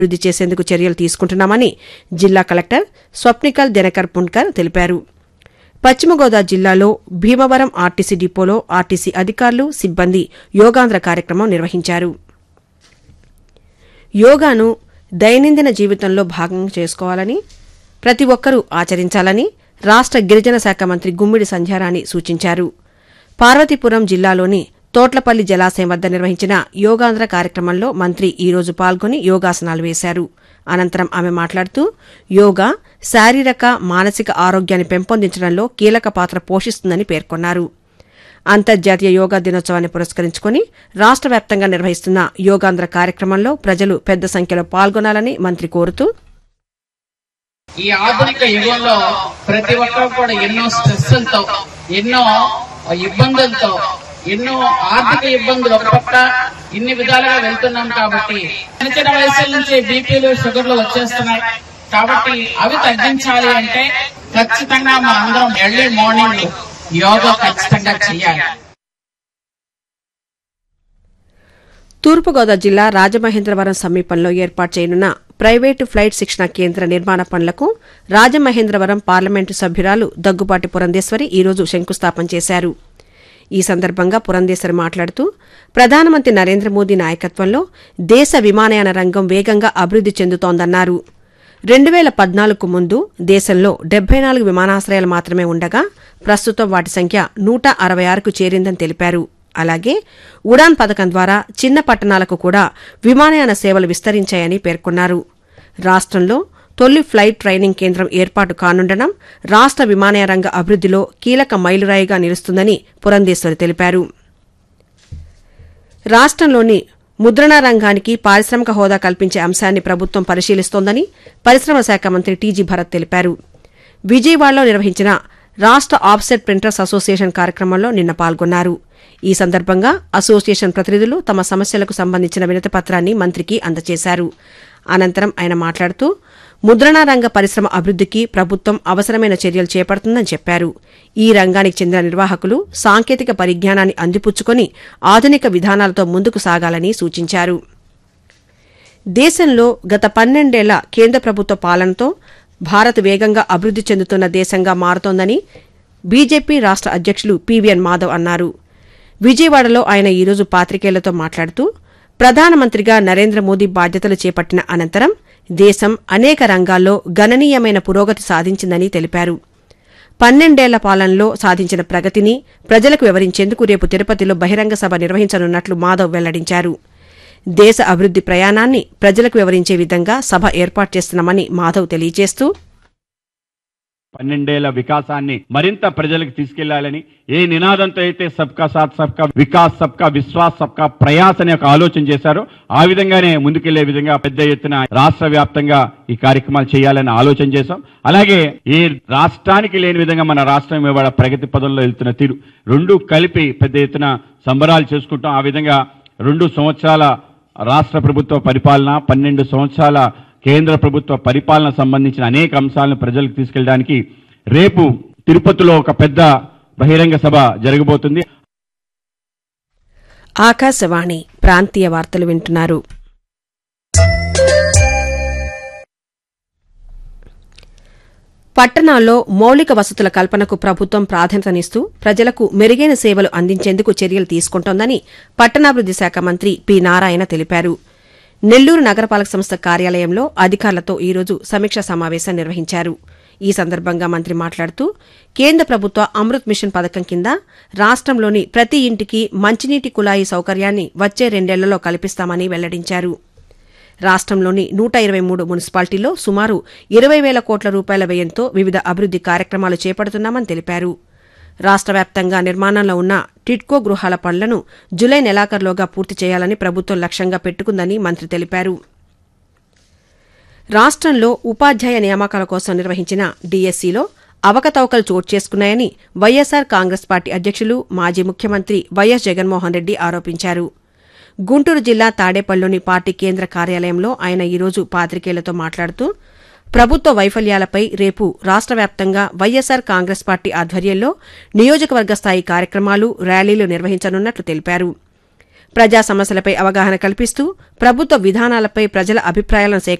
అభివృద్ది చేసేందుకు చర్యలు తీసుకుంటున్నామని జిల్లా కలెక్టర్ స్వప్నికల్ దినకర్ పుణ్కర్ తెలిపారు పశ్చిమ గోదావరి జిల్లాలో భీమవరం ఆర్టీసీ డిపోలో ఆర్టీసీ అధికారులు సిబ్బంది యోగాంధ్ర కార్యక్రమం నిర్వహించారు యోగాను దైనందిన జీవితంలో భాగం చేసుకోవాలని ప్రతి ఒక్కరూ ఆచరించాలని రాష్ట్ర గిరిజన శాఖ మంత్రి గుమ్మిడి సంధ్యారాణి సూచించారు పార్వతీపురం జిల్లాలోని తోట్లపల్లి జలాశయం వద్ద నిర్వహించిన యోగాంధ్ర కార్యక్రమంలో మంత్రి ఈ రోజు పాల్గొని యోగాసనాలు వేశారు అనంతరం ఆమె మాట్లాడుతూ యోగా శారీరక మానసిక ఆరోగ్యాన్ని పెంపొందించడంలో కీలక పాత్ర పోషిస్తుందని పేర్కొన్నారు అంతర్జాతీయ యోగా దినోత్సవాన్ని పురస్కరించుకుని రాష్ట్ర వ్యాప్తంగా నిర్వహిస్తున్న యోగాంధ్ర కార్యక్రమంలో ప్రజలు పెద్ద సంఖ్యలో పాల్గొనాలని మంత్రి కోరుతూ ఈ ఆధునిక యుగంలో ప్రతి ఒక్కరు కూడా ఎన్నో స్ట్రెస్లతో ఎన్నో ఇబ్బందులతో ఎన్నో ఆర్థిక ఇబ్బందులు ఒక పక్క ఇన్ని విధాలుగా వెళ్తున్నాం కాబట్టి చిన్న చిన్న వయసుల నుంచి బీపీలు షుగర్లు వచ్చేస్తున్నాయి కాబట్టి అవి తగ్గించాలి అంటే ఖచ్చితంగా మనందరం ఎర్లీ మార్నింగ్ యోగా ఖచ్చితంగా చేయాలి తూర్పుగోదావరి జిల్లా రాజమహేంద్రవరం సమీపంలో ఏర్పాటు చేయనున్న ప్రైవేటు ఫ్లైట్ శిక్షణ కేంద్ర నిర్మాణ పనులకు రాజమహేంద్రవరం పార్లమెంటు సభ్యురాలు దగ్గుబాటి పురంధేశ్వరి ఈరోజు శంకుస్థాపన చేశారు ఈ సందర్భంగా పురంధేశ్వరి మాట్లాడుతూ ప్రధానమంత్రి నరేంద్ర మోదీ నాయకత్వంలో దేశ విమానయాన రంగం వేగంగా అభివృద్ది చెందుతోందన్నారు రెండు వేల పద్నాలుగుకు ముందు దేశంలో డెబ్బై నాలుగు విమానాశ్రయాలు మాత్రమే ఉండగా ప్రస్తుతం వాటి సంఖ్య నూట అరవై ఆరుకు చేరిందని తెలిపారు అలాగే ఉడాన్ పథకం ద్వారా చిన్న పట్టణాలకు కూడా విమానయాన సేవలు విస్తరించాయని పేర్కొన్నారు రాష్ట్రంలో తొలి ఫ్లైట్ ట్రైనింగ్ కేంద్రం ఏర్పాటు కానుండడం రాష్ట్ర విమానయాన రంగ అభివృద్దిలో కీలక మైలురాయిగా నిలుస్తుందని పురంధేశ్వరి తెలిపారు రాష్ట్రంలోని ముద్రణ రంగానికి పారిశ్రామిక హోదా కల్పించే అంశాన్ని ప్రభుత్వం పరిశీలిస్తోందని పరిశ్రమల శాఖ మంత్రి టీజీ భరత్ తెలిపారు విజయవాడలో నిర్వహించిన రాష్ట్ర ఆఫ్సెట్ ప్రింటర్స్ అసోసియేషన్ కార్యక్రమంలో నిన్న పాల్గొన్నారు ఈ సందర్భంగా అసోసియేషన్ ప్రతినిధులు తమ సమస్యలకు సంబంధించిన వినతి పత్రాన్ని మంత్రికి అందజేశారు అనంతరం ఆయన మాట్లాడుతూ ముద్రణా రంగ పరిశ్రమ అభివృద్దికి ప్రభుత్వం అవసరమైన చర్యలు చేపడుతుందని చెప్పారు ఈ రంగానికి చెందిన నిర్వాహకులు సాంకేతిక పరిజ్ఞానాన్ని అందిపుచ్చుకొని ఆధునిక విధానాలతో ముందుకు సాగాలని సూచించారు దేశంలో గత పన్నెండేళ్ల కేంద్ర ప్రభుత్వ పాలనతో భారత్ వేగంగా అభివృద్ది చెందుతున్న దేశంగా మారుతోందని బీజేపీ రాష్ట్ర అధ్యక్షులు పీవీఎన్ మాధవ్ అన్నారు విజయవాడలో ఆయన ఈరోజు పాత్రికేయులతో మాట్లాడుతూ ప్రధానమంత్రిగా నరేంద్ర మోదీ బాధ్యతలు చేపట్టిన అనంతరం దేశం అనేక రంగాల్లో గణనీయమైన పురోగతి సాధించిందని తెలిపారు పన్నెండేళ్ల పాలనలో సాధించిన ప్రగతిని ప్రజలకు వివరించేందుకు రేపు తిరుపతిలో బహిరంగ సభ నిర్వహించనున్నట్లు మాధవ్ వెల్లడించారు దేశ అభివృద్ది ప్రయాణాన్ని ప్రజలకు వివరించే విధంగా సభ ఏర్పాటు చేస్తున్నామని మాధవ్ తెలియజేస్తూ పన్నెండేళ్ల వికాసాన్ని మరింత ప్రజలకు తీసుకెళ్లాలని ఏ నినాదంతో అయితే సబ్కా సాత్ సబ్కా వికాస్ సబ్కా విశ్వాస్ సబ్కా ప్రయాస్ అనే ఒక ఆలోచన చేశారో ఆ విధంగానే ముందుకెళ్లే విధంగా పెద్ద ఎత్తున రాష్ట్ర వ్యాప్తంగా ఈ కార్యక్రమాలు చేయాలని ఆలోచన చేశాం అలాగే ఏ రాష్ట్రానికి లేని విధంగా మన రాష్ట్రం ఇవాళ ప్రగతి పదంలో వెళ్తున్న తీరు రెండు కలిపి పెద్ద ఎత్తున సంబరాలు చేసుకుంటాం ఆ విధంగా రెండు సంవత్సరాల రాష్ట్ర ప్రభుత్వ పరిపాలన పన్నెండు సంవత్సరాల కేంద్ర ప్రభుత్వ పరిపాలన సంబంధించిన అనేక అంశాలను ప్రజలకు తీసుకెళ్ళడానికి రేపు తిరుపతిలో ఒక పెద్ద బహిరంగ సభ జరగబోతుంది ఆకాశవాణి ప్రాంతీయ వార్తలు వింటున్నారు పట్టణాల్లో మౌలిక వసతుల కల్పనకు ప్రభుత్వం ప్రాధాన్యతనిస్తూ ప్రజలకు మెరుగైన సేవలు అందించేందుకు చర్యలు తీసుకుంటోందని పట్టణాభివృద్ది శాఖ మంత్రి పి నారాయణ తెలిపారు నెల్లూరు నగరపాలక సంస్థ కార్యాలయంలో అధికారులతో ఈరోజు సమీక్ష సమావేశం నిర్వహించారు ఈ సందర్భంగా మంత్రి మాట్లాడుతూ కేంద్ర ప్రభుత్వ అమృత్ మిషన్ పథకం కింద రాష్ట్రంలోని ప్రతి ఇంటికి మంచినీటి కుళాయి సౌకర్యాన్ని వచ్చే రెండేళ్లలో కల్పిస్తామని వెల్లడించారు రాష్ట్రంలోని నూట ఇరవై మూడు మున్సిపాలిటీల్లో సుమారు ఇరవై వేల కోట్ల రూపాయల వ్యయంతో వివిధ అభివృద్ది కార్యక్రమాలు చేపడుతున్నామని తెలిపారు రాష్ట్ర వ్యాప్తంగా నిర్మాణంలో ఉన్న టిడ్కో గృహాల పనులను జులై నెలాఖరులోగా పూర్తి చేయాలని ప్రభుత్వం లక్ష్యంగా పెట్టుకుందని మంత్రి తెలిపారు రాష్ట్రంలో ఉపాధ్యాయ నియామకాల కోసం నిర్వహించిన డీఎస్సీలో అవకతవకలు చోటు చేసుకున్నాయని వైఎస్సార్ కాంగ్రెస్ పార్టీ అధ్యక్షులు మాజీ ముఖ్యమంత్రి వైఎస్ జగన్మోహన్ రెడ్డి ఆరోపించారు గుంటూరు జిల్లా తాడేపల్లిలోని పార్టీ కేంద్ర కార్యాలయంలో ఆయన ఈరోజు పాత్రికేయులతో మాట్లాడుతూ ప్రభుత్వ వైఫల్యాలపై రేపు రాష్ట్ర వ్యాప్తంగా వైఎస్సార్ కాంగ్రెస్ పార్టీ ఆధ్వర్యంలో నియోజకవర్గ స్థాయి కార్యక్రమాలు ర్యాలీలు నిర్వహించనున్నట్లు తెలిపారు ప్రజా సమస్యలపై అవగాహన కల్పిస్తూ ప్రభుత్వ విధానాలపై ప్రజల అభిప్రాయాలను